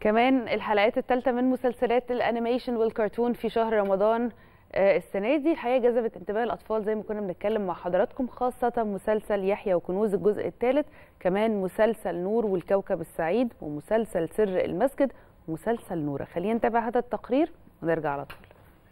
كمان الحلقات الثالثة من مسلسلات الانيميشن والكرتون في شهر رمضان آه، السنة دي الحقيقة جذبت انتباه الأطفال زي ما كنا بنتكلم مع حضراتكم خاصة مسلسل يحيى وكنوز الجزء الثالث كمان مسلسل نور والكوكب السعيد ومسلسل سر المسجد ومسلسل نورة خلينا نتابع هذا التقرير ونرجع على طول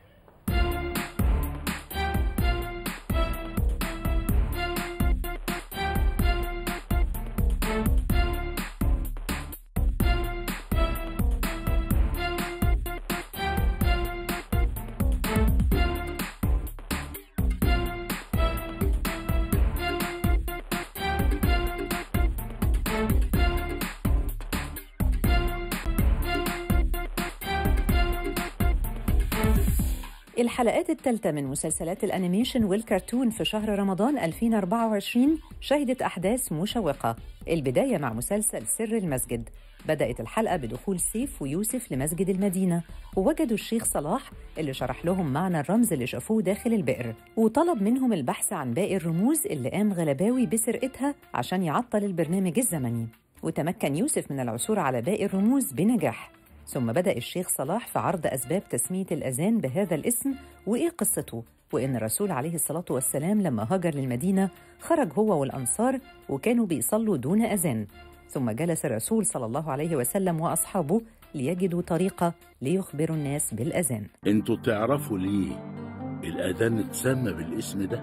الحلقات الثالثة من مسلسلات الأنيميشن والكرتون في شهر رمضان 2024 شهدت أحداث مشوقة البداية مع مسلسل سر المسجد بدأت الحلقة بدخول سيف ويوسف لمسجد المدينة ووجدوا الشيخ صلاح اللي شرح لهم معنى الرمز اللي شافوه داخل البئر وطلب منهم البحث عن باقي الرموز اللي قام غلباوي بسرقتها عشان يعطل البرنامج الزمني وتمكن يوسف من العثور على باقي الرموز بنجاح ثم بدأ الشيخ صلاح في عرض أسباب تسمية الأذان بهذا الاسم وإيه قصته وإن الرسول عليه الصلاة والسلام لما هاجر للمدينة خرج هو والأنصار وكانوا بيصلوا دون أذان ثم جلس الرسول صلى الله عليه وسلم وأصحابه ليجدوا طريقة ليخبروا الناس بالأذان انتوا تعرفوا ليه الأذان اتسمى بالاسم ده؟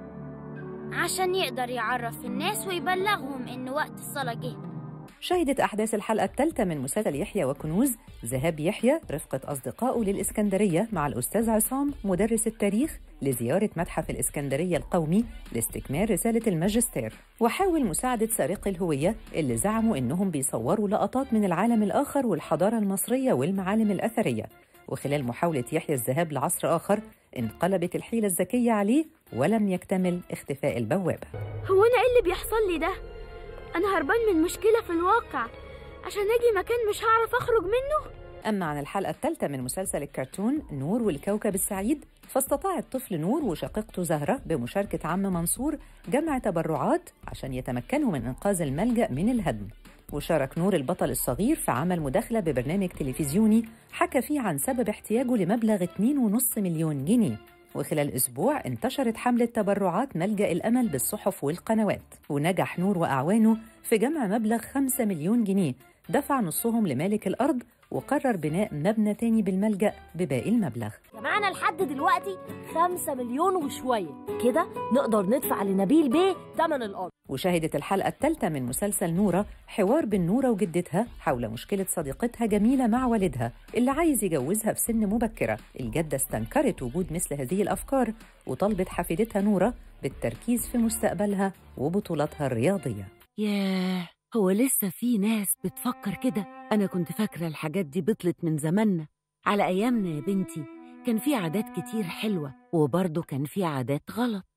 عشان يقدر يعرف الناس ويبلغهم إن وقت الصلاة جه شهدت أحداث الحلقة الثالثة من مسلسل يحيى وكنوز ذهاب يحيى رفقة أصدقائه للإسكندرية مع الأستاذ عصام مدرس التاريخ لزيارة متحف الإسكندرية القومي لاستكمال رسالة الماجستير وحاول مساعدة سارقي الهوية اللي زعموا إنهم بيصوروا لقطات من العالم الآخر والحضارة المصرية والمعالم الأثرية وخلال محاولة يحيى الذهاب لعصر آخر انقلبت الحيلة الذكية عليه ولم يكتمل اختفاء البوابة هو أنا إيه اللي بيحصل لي ده؟ أنا هربان من مشكلة في الواقع عشان أجي مكان مش هعرف أخرج منه أما عن الحلقة الثالثة من مسلسل الكرتون نور والكوكب السعيد فاستطاع الطفل نور وشقيقته زهرة بمشاركة عم منصور جمع تبرعات عشان يتمكنوا من إنقاذ الملجأ من الهدم وشارك نور البطل الصغير في عمل مداخلة ببرنامج تلفزيوني حكى فيه عن سبب احتياجه لمبلغ 2.5 مليون جنيه وخلال أسبوع انتشرت حملة تبرعات ملجأ الأمل بالصحف والقنوات ونجح نور وأعوانه في جمع مبلغ 5 مليون جنيه دفع نصهم لمالك الأرض وقرر بناء مبنى تاني بالملجأ بباقي المبلغ جمعنا لحد دلوقتي خمسة مليون وشوية كده نقدر ندفع لنبيل بيه تمن الأرض وشهدت الحلقة الثالثة من مسلسل نورة حوار بين نورة وجدتها حول مشكلة صديقتها جميلة مع والدها اللي عايز يجوزها في سن مبكرة الجدة استنكرت وجود مثل هذه الأفكار وطلبت حفيدتها نورة بالتركيز في مستقبلها وبطولاتها الرياضية ياه هو لسه في ناس بتفكر كده أنا كنت فاكرة الحاجات دي بطلت من زماننا على أيامنا يا بنتي كان في عادات كتير حلوة وبرضه كان في عادات غلط